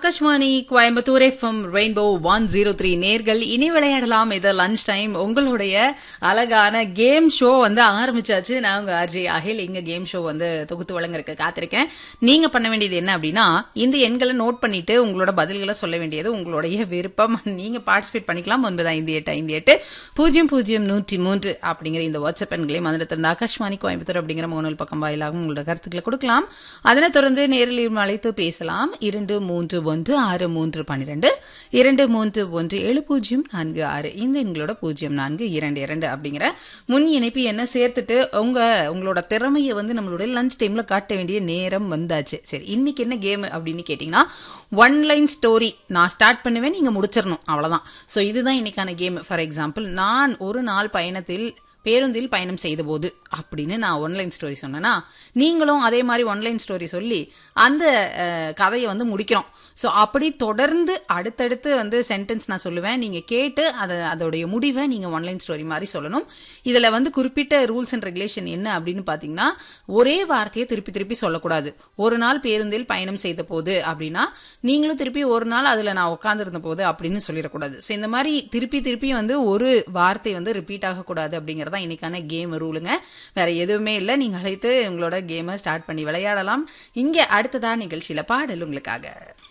Akashvani Coimbatore FM rainbow one zero three நேர்கள் இனி விளையாடலாம் இது லஞ்ச் டைம் உங்களுடைய அழகான கேம் ஷோ வந்து ஆரம்பிச்சாச்சு நான் உங்க ஆர்ஜி அகில் இங்க கேம் ஷோ வந்து தொகுத்து வழங்கறதுக்கு காத்திருக்கேன் நீங்க பண்ண வேண்டியது என்ன அப்படின்னா இந்த எண்களை நோட் பண்ணிட்டு உங்களோட பதில்களை சொல்ல வேண்டியது உங்களுடைய விருப்பம் நீங்க பார்ட்டிசிபேட் பண்ணிக்கலாம் ஒன்பது ஐந்து எட்டு ஐந்து எட்டு பூஜ்ஜியம் பூஜ்ஜியம் நூற்றி மூன்று அப்படிங்கிற இந்த வாட்ஸ்அப் எண்களையும் அதில் திறந்த ஆகாஷ்வாணி கோயம்புத்தூர் அப்படிங்கிற முகநூல் பக்கம் வாயிலாகவும் உங்களோட கருத்துக்களை கொடுக்கலாம் அதனைத் தொடர்ந்து நேரில் அழைத்து பேசலாம் இரண்டு மூன்று ஒன்று ஆறு மூன்று பன்னிரெண்டு இரண்டு மூன்று ஒன்று ஏழு பூஜ்ஜியம் நான்கு ஆறு இந்த எங்களோட பூஜ்ஜியம் நான்கு இரண்டு இரண்டு அப்படிங்கிற முன் இணைப்பு என்ன சேர்த்துட்டு உங்க உங்களோட திறமையை வந்து நம்மளுடைய லஞ்ச் டைம்ல காட்ட வேண்டிய நேரம் வந்தாச்சு சரி இன்னைக்கு என்ன கேம் அப்படின்னு கேட்டிங்கன்னா ஒன் லைன் ஸ்டோரி நான் ஸ்டார்ட் பண்ணுவேன் நீங்க முடிச்சிடணும் அவ்வளவுதான் ஸோ இதுதான் இன்னைக்கான கேம் ஃபார் எக்ஸாம்பிள் நான் ஒரு நாள் பயணத்தில் பேருந்தில் பயணம் செய்த போது அப்படின்னு நான் ஒன்லைன் ஸ்டோரி சொன்னேன்னா நீங்களும் அதே மாதிரி ஒன்லைன் ஸ்டோரி சொல்லி அந்த அஹ், கதையை வந்து முடிக்கிறோம் ஸோ அப்படி தொடர்ந்து அடுத்தடுத்து வந்து சென்டென்ஸ் நான் சொல்லுவேன் நீங்கள் கேட்டு அதை அதோடைய முடிவை நீங்கள் ஒன்லைன் ஸ்டோரி மாதிரி சொல்லணும் இதில் வந்து குறிப்பிட்ட ரூல்ஸ் அண்ட் ரெகுலேஷன் என்ன அப்படின்னு பார்த்தீங்கன்னா ஒரே வார்த்தையை திருப்பி திருப்பி சொல்லக்கூடாது ஒரு நாள் பேருந்தில் பயணம் செய்த போது அப்படின்னா நீங்களும் திருப்பி ஒரு நாள் அதில் நான் உட்காந்துருந்த போது அப்படின்னு சொல்லிடக்கூடாது ஸோ இந்த மாதிரி திருப்பி திருப்பி வந்து ஒரு வார்த்தை வந்து ரிப்பீட் ஆகக்கூடாது அப்படிங்கிறது தான் இன்னைக்கான கேம் ரூலுங்க வேற எதுவுமே இல்லை நீங்கள் அழைத்து உங்களோட கேமை ஸ்டார்ட் பண்ணி விளையாடலாம் இங்கே அடுத்ததா நிகழ்ச்சியில் பாடல் உங்களுக்காக